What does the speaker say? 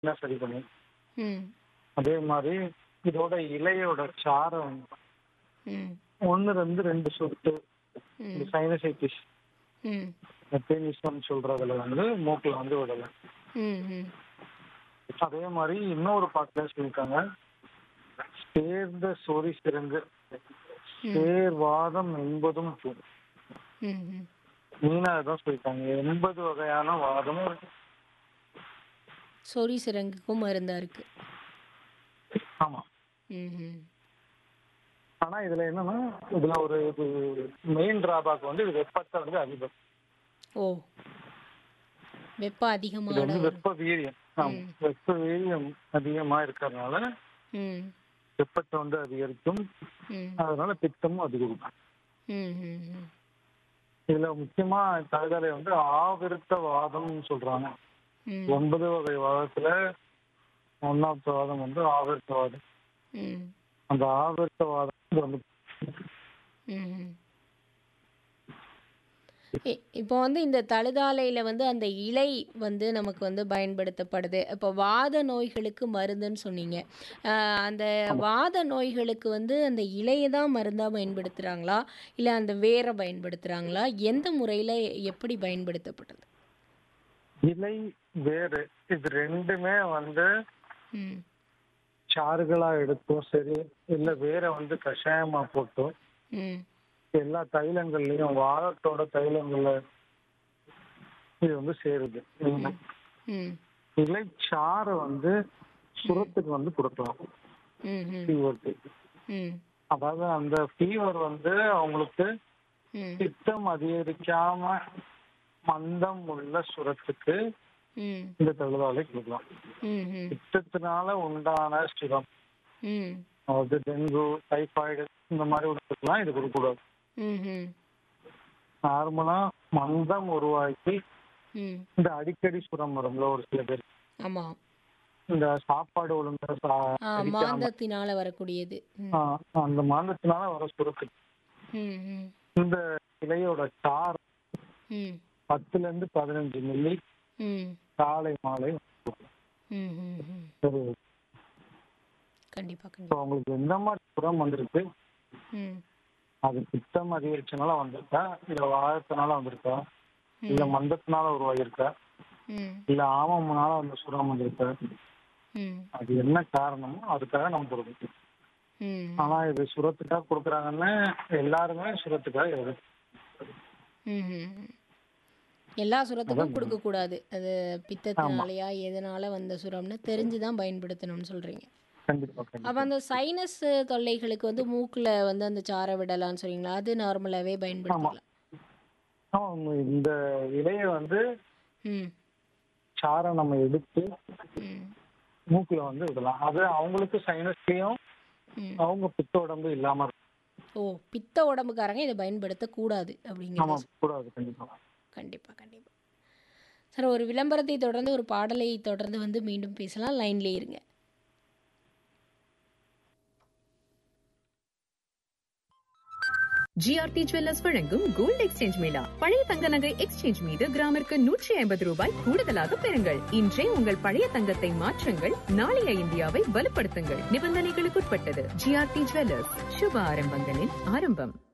என்ன சரி பண்ணும் ம் அதே மாதிரி இதோட இலையோட சாரை ம் ஒன்று ரெண்டு ரெண்டு சொட்டு ம் சைனசைட்டிஸ் ம் பெனிசம் சொல்றதுல வந்து மூக்கில் வந்து விடலாம் ம் ம் அதே மாதிரி இன்னொரு பாட்டுல சொல்லியிருக்காங்க சேர்ந்த சொறி சிறங்கு சேர்வாதம் என்பதும் தூ. ம் ம் மீனா தான் சொல்லியிருக்காங்க எண்பது வகையான வாதமும் இருக்கு. சொறி சிரங்குக்கும் மருந்தா இருக்கு ஆமா ம் ம் ஆனா இதுல என்னன்னா இதுல ஒரு இது மெயின் டிராபேக் வந்து இது வெப்பத்தை வந்து அதிகம் ஓ வெப்பம் இது அதிகமான வந்து ஒரு- வெப்ப வீரியம் ஆமா வெப்ப வீரியம் அதிகமா இருக்கிறதுனால ம் வெப்பத்தை வந்து அதிகரிக்கும் ம் அதனால பித்தமும் அதிகரிக்கும் ம் ம் ம் இதுல முக்கியமா தகவலை வந்து ஆவிருத்த வாதம்னு சொல்றாங்க ம் ஒன்பது வகை வாதத்துல ஒன்னாவது வாதம் வந்து ஆவிருத்த வாதம் ம் அந்த ஆவிருத்த வாதம் வந்து ம் இ- இப்போ வந்து இந்த தழுதாலையில் வந்து அந்த இலை வந்து நமக்கு வந்து பயன்படுத்தப்படுது இப்போ வாத நோய்களுக்கு மருந்துன்னு சொன்னீங்க ஆஹ் அந்த வாத நோய்களுக்கு வந்து அந்த இலையை தான் மருந்தாக பயன்படுத்துகிறாங்களா இல்லை அந்த வேரை பயன்படுத்துகிறாங்களா எந்த முறையில் எப்படி பயன்படுத்தப்படுது இலை வேறு இது ரெண்டுமே வந்து ம் சாறுகளா எடுத்தும் சரி இல்ல வேற வந்து கஷாயமா போட்டும் ம் எல்லா தைலங்கள்லயும் வாழத்தோட தைலங்கள்ல இது வந்து சேருது ம் இலை சாறை வந்து சுரத்துக்கு வந்து கொடுக்கலாம் ம் ம் ஃபீவருக்கு ம் அதாவது அந்த ஃபீவர் வந்து அவங்களுக்கு ம் பித்தம் அதிகரிக்காம மந்தம் உள்ள சுரத்துக்கு ம் இந்த தழுதாலை கொடுக்கலாம் ம் ம் பித்தத்தினால உண்டான சுரம் ம் அதாவது டெங்கு டைஃபாய்டு இந்த மாதிரி உள்ளதுக்கெல்லாம் இது கொடுக்கக்கூடாது ம் ம் நார்மலா மந்தம் உருவாக்கி ம் இந்த அடிக்கடி சுரம் வரும்ல ஒரு சில பேர் ஆமாம் இந்த சாப்பாடு ஒழுங்கா சா- ஆ அடிக்காம, மாந்தத்தினால வரக்கூடியது ம் ஆ, அந்த மாந்தத்தினால வர சுருக்கு ம் ம் இந்த இலையோட சார் ம் பத்துல இருந்து பதினஞ்சு மில்லி ம் காலை மாலை ம் ம் ம் ஒரு கண்டிப்பாக இப்போ கண்டிப்பாக உங்களுக்கு எந்த மாதிரி சுரம் வந்திருக்கு ம் அது பித்தம் அதிகரிச்சனால வந்திருக்கா இல்ல வாழத்தினால வந்திருக்கா இல்ல மந்தத்தினால உருவாகியிருக்கா ம் இல்ல ஆமம்னால அந்த சுரம் வந்திருக்கா ம் அது என்ன காரணமோ அதுக்காக நம்ம கொடுக்கணும் ம் ஆனா இது சுரத்துக்காக கொடுக்குறாங்கன்னு எல்லாருமே சுரத்துக்காக எழுது ம் ம். எல்லா சுரத்துக்கும் கொடுக்கக்கூடாது அது பித்தத்தினாலயா எதனால வந்த சுரம்னு தெரிஞ்சு தான் பயன்படுத்தணும்னு சொல்கிறீங்க கண்டிப்பா கண்டிப்பா அப்போ அந்த சைனஸ் தொல்லைகளுக்கு வந்து மூக்கில் வந்து அந்த சாரை விடலாம்னு சொல்றீங்களா அது நார்மலாகவே பயன்படுத்தலாம் ஆமா, இந்த இலைய வந்து ம் சாரை நம்ம எடுத்து ம் மூக்குல வந்து விடலாம் அது அவங்களுக்கு சைனஸ்லயும் ம் அவங்க பித்த உடம்பு இல்லாம இருக்கும். ஓ பித்த உடம்புக்காரங்க இதை பயன்படுத்தக்கூடாது ஆமா அப்படிங்கிறது கூடாது கண்டிப்பா கண்டிப்பாக கண்டிப்பாக சார் ஒரு விளம்பரத்தை தொடர்ந்து ஒரு பாடலை தொடர்ந்து வந்து மீண்டும் பேசலாம் லைன்லேயே இருங்க ஜிஆர்டி ஜுவல்லர்ஸ் வழங்கும் கோல்ட் எக்ஸ்சேஞ்ச் மேளா பழைய தங்க நகை எக்ஸ்சேஞ்ச் மீது கிராமிற்கு நூற்றி ஐம்பது ரூபாய் கூடுதலாக பெறுங்கள் இன்றே உங்கள் பழைய தங்கத்தை மாற்றுங்கள் நாளைய இந்தியாவை வலுப்படுத்துங்கள் நிபந்தனைகளுக்குட்பட்டது ஜிஆர்டி ஜுவல்லர்ஸ் சுப ஆரம்பங்களின் ஆரம்பம்